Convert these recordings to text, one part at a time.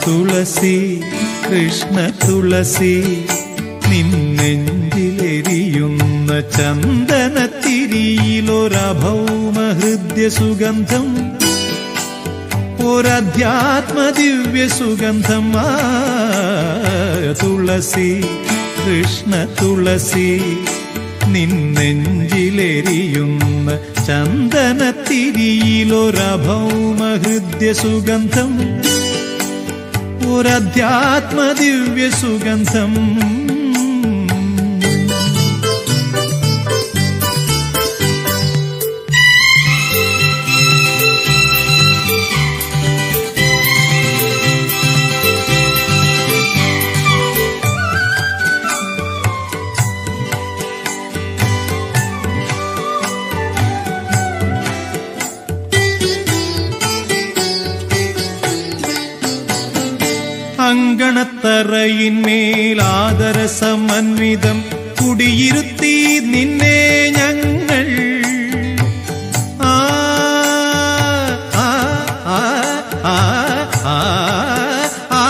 തുളസി കൃഷ്ണ തുളസി നിന്നെഞ്ചിലെരിയുന്ന ചന്ദനത്തിരിയിലൊരഭൗമ ഹൃദ്യ സുഗന്ധം ഒരധ്യാത്മ ദിവ്യ സുഗന്ധം ആ തുളസി കൃഷ്ണ തുളസി നിന്നെഞ്ചിലെരിയുന്ന ചന്ദനത്തിരിയിലൊരഭൗമ ഹൃദ്യ സുഗന്ധം ഒരധ്യാത്മ ദിവ്യ സുഗന്ധം അങ്കണത്തറയിന്മേൽ ആദരസമന്വിതം കുടിയിരുത്തി നിന്നെ ഞങ്ങൾ ആ ആ ആ ആ ആ ആ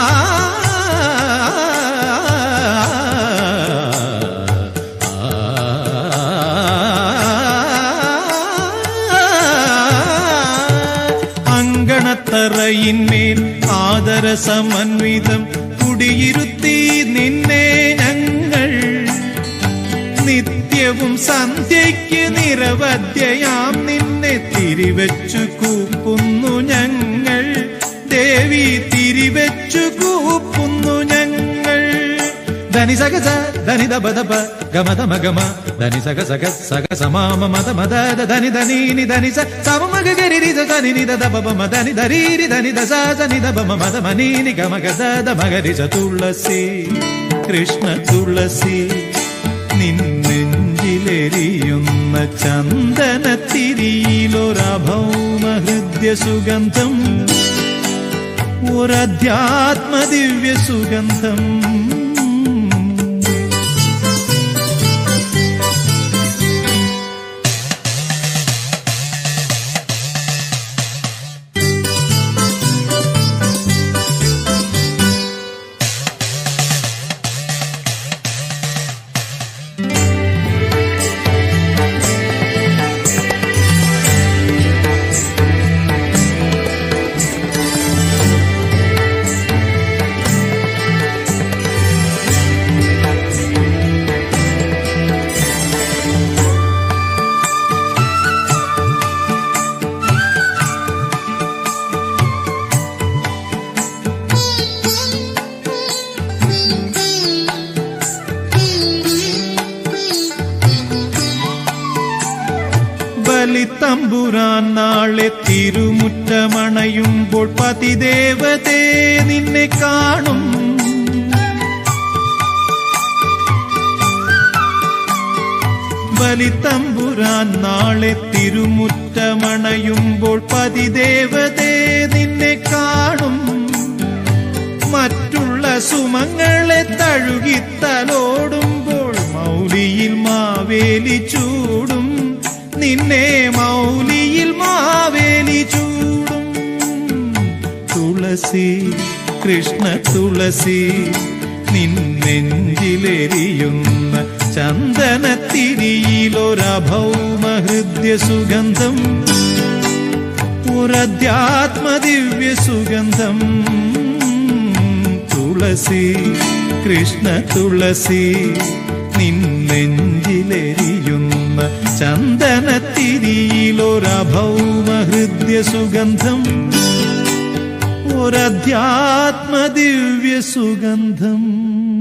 അങ്കണത്തറയിന്മേൽ ആദരസമന്വിതം കുടിയിരുത്തി നിന്നെ ഞങ്ങൾ നിത്യവും സന്ധ്യയ്ക്ക് നിരവധ്യയാം നിന്നെ തിരിവെച്ചു കൂപ്പുന്നു ഞങ്ങൾ ദേവി തിരിവെച്ചു കൂപ്പുന്നു ഞങ്ങൾ ധനി സഗസ ധനി ദബ ദബ ഗമ ദമ ഗമ ധനി സഗ സഗ സഗ സമാമ മത മദ ദ ധനി ധനി നി ധനി സ സമ മഗ ഗരി രി ദ ധനി നി ദ ദബ ബ മ ധനി ധരി രി ധനി ദ സ സ നി ദ ബ മ മദ മ നി നി ഗമ ഗ ദ ദ മ ഗരി സ തുളസി കൃഷ്ണ തുളസി നിന്നെഞ്ചിലെരിയുന്ന ചന്ദനത്തിരിയിലൊരഭൗമ ഹൃദ്യ സുഗന്ധം ഒരധ്യാത്മ ദിവ്യ സുഗന്ധം ബലിത്തമ്പുരാൻ നാളെ തിരുമുറ്റമണയുമ്പോൾ പതിദേവതേ നിന്നെ കാണും ബലിത്തമ്പുരാൻ നാളെ തിരുമുറ്റമണയുമ്പോൾ പതിദേവതേ നിന്നെ കാണും മറ്റുള്ള സുമങ്ങളെ തഴുകിത്തലോടുമ്പോൾ മൗലിയിൽ മാവേലി ചൂടും നിന്നെ മൗലിയിൽ മാവേലി ചൂടും തുളസി കൃഷ്ണ തുളസി നിന്നെഞ്ചിലെരിയുന്ന ചന്ദനത്തിരിയിലൊരഭൗമ ഹൃദ്യ സുഗന്ധം ഒരധ്യാത്മ ദിവ്യ സുഗന്ധം തുളസി കൃഷ്ണ തുളസി നിന്നെഞ്ചിലെരിയുന്ന ചന്ദനത്തിരിയിലൊരഭൗമ ഹൃദ്യ സുഗന്ധം ഒരധ്യാത്മ ദിവ്യ സുഗന്ധം